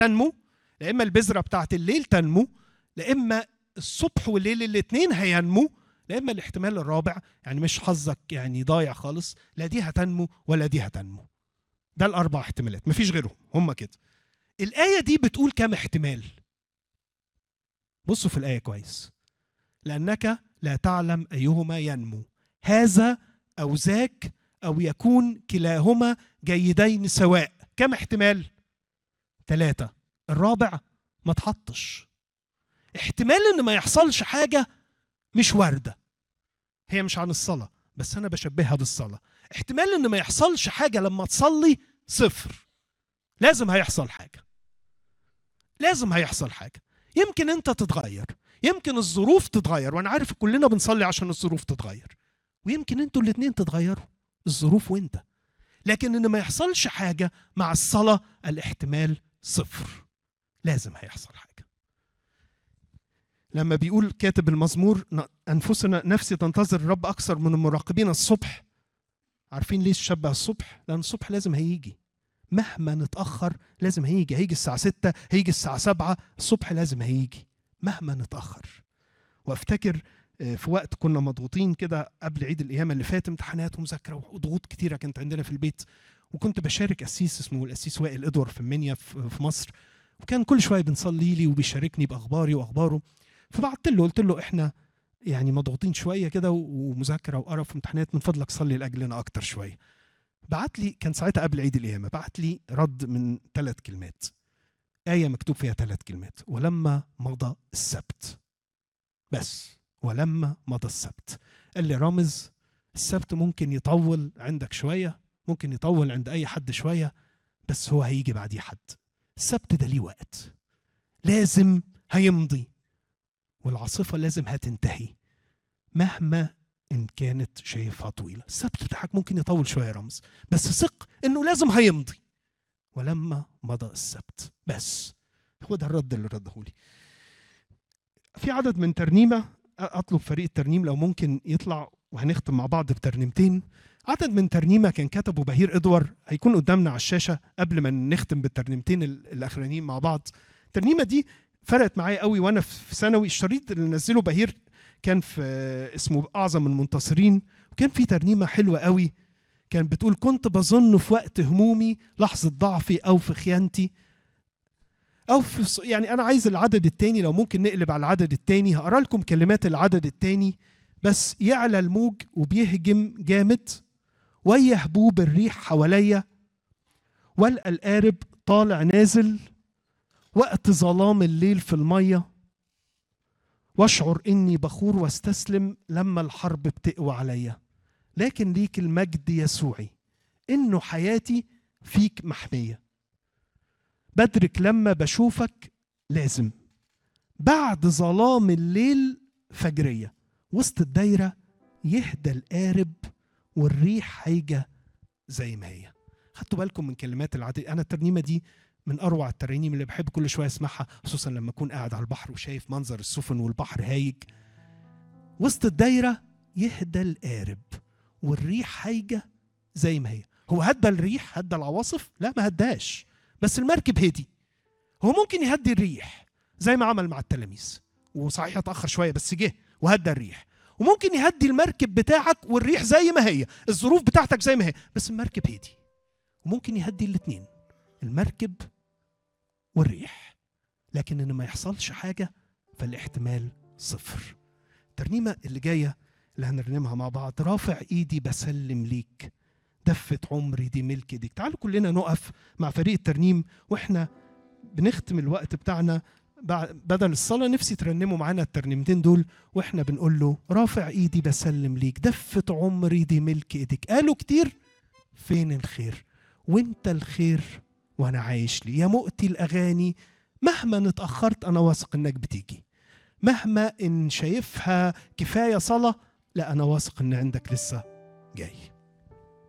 تنمو لا اما البذره بتاعت الليل تنمو لا اما الصبح والليل الاثنين هينمو لا اما الاحتمال الرابع يعني مش حظك يعني ضايع خالص لا دي هتنمو ولا دي هتنمو ده الاربع احتمالات مفيش غيرهم هم كده الايه دي بتقول كام احتمال بصوا في الايه كويس لانك لا تعلم ايهما ينمو هذا او ذاك او يكون كلاهما جيدين سواء كم احتمال ثلاثة الرابع ما تحطش احتمال ان ما يحصلش حاجة مش واردة هي مش عن الصلاة بس انا بشبهها بالصلاة احتمال ان ما يحصلش حاجة لما تصلي صفر لازم هيحصل حاجة لازم هيحصل حاجة يمكن انت تتغير يمكن الظروف تتغير وانا عارف كلنا بنصلي عشان الظروف تتغير ويمكن انتوا الاتنين تتغيروا الظروف وانت لكن ان ما يحصلش حاجه مع الصلاه الاحتمال صفر لازم هيحصل حاجه لما بيقول كاتب المزمور انفسنا نفسي تنتظر الرب اكثر من المراقبين الصبح عارفين ليه شبه الصبح لان الصبح لازم هيجي مهما نتاخر لازم هيجي هيجي الساعه 6 هيجي الساعه 7 الصبح لازم هيجي مهما نتاخر وافتكر في وقت كنا مضغوطين كده قبل عيد القيامه اللي فات امتحانات ومذاكره وضغوط كتيره كانت عندنا في البيت وكنت بشارك قسيس اسمه القسيس وائل ادور في المنيا في مصر وكان كل شويه بنصلي لي وبيشاركني باخباري واخباره فبعت له قلت له احنا يعني مضغوطين شويه كده ومذاكره وقرف وامتحانات من فضلك صلي لاجلنا اكتر شويه بعت لي كان ساعتها قبل عيد القيامه بعت لي رد من ثلاث كلمات ايه مكتوب فيها ثلاث كلمات ولما مضى السبت بس ولما مضى السبت قال لي رامز السبت ممكن يطول عندك شويه ممكن يطول عند اي حد شويه بس هو هيجي بعديه حد السبت ده ليه وقت لازم هيمضي والعاصفه لازم هتنتهي مهما ان كانت شايفها طويله السبت بتاعك ممكن يطول شويه يا رمز بس ثق انه لازم هيمضي ولما مضى السبت بس هو ده الرد اللي رده لي في عدد من ترنيمه اطلب فريق الترنيم لو ممكن يطلع وهنختم مع بعض بترنيمتين عدد من ترنيمه كان كتبه بهير ادوار هيكون قدامنا على الشاشه قبل ما نختم بالترنيمتين الاخرانيين مع بعض الترنيمه دي فرقت معايا قوي وانا في ثانوي الشريط اللي نزله بهير كان في اسمه اعظم المنتصرين وكان في ترنيمه حلوه قوي كان بتقول كنت بظن في وقت همومي لحظه ضعفي او في خيانتي او في يعني انا عايز العدد الثاني لو ممكن نقلب على العدد الثاني هقرا لكم كلمات العدد الثاني بس يعلى الموج وبيهجم جامد ويا هبوب الريح حواليا والقى القارب طالع نازل وقت ظلام الليل في الميه واشعر اني بخور واستسلم لما الحرب بتقوى عليا لكن ليك المجد يسوعي انه حياتي فيك محميه بدرك لما بشوفك لازم بعد ظلام الليل فجريه وسط الدايره يهدى القارب والريح هيجه زي ما هي خدتوا بالكم من كلمات العدد انا الترنيمه دي من اروع الترانيم اللي بحب كل شويه اسمعها خصوصا لما اكون قاعد على البحر وشايف منظر السفن والبحر هايج وسط الدايره يهدى القارب والريح هايجه زي ما هي هو هدى الريح هدى العواصف لا ما هداش بس المركب هدي هو ممكن يهدي الريح زي ما عمل مع التلاميذ وصحيح اتاخر شويه بس جه وهدى الريح وممكن يهدي المركب بتاعك والريح زي ما هي الظروف بتاعتك زي ما هي بس المركب هدي وممكن يهدي الاثنين المركب والريح لكن ان ما يحصلش حاجه فالاحتمال صفر الترنيمه اللي جايه اللي هنرنمها مع بعض رافع ايدي بسلم ليك دفة عمري دي ملك ايديك تعالوا كلنا نقف مع فريق الترنيم واحنا بنختم الوقت بتاعنا بدل الصلاه نفسي ترنموا معانا الترنيمتين دول واحنا بنقول له رافع ايدي بسلم ليك دفة عمري دي ملك ايديك قالوا كتير فين الخير وانت الخير وانا عايش لي يا مؤتي الاغاني مهما نتاخرت انا واثق انك بتيجي مهما ان شايفها كفايه صلاه لا انا واثق ان عندك لسه جاي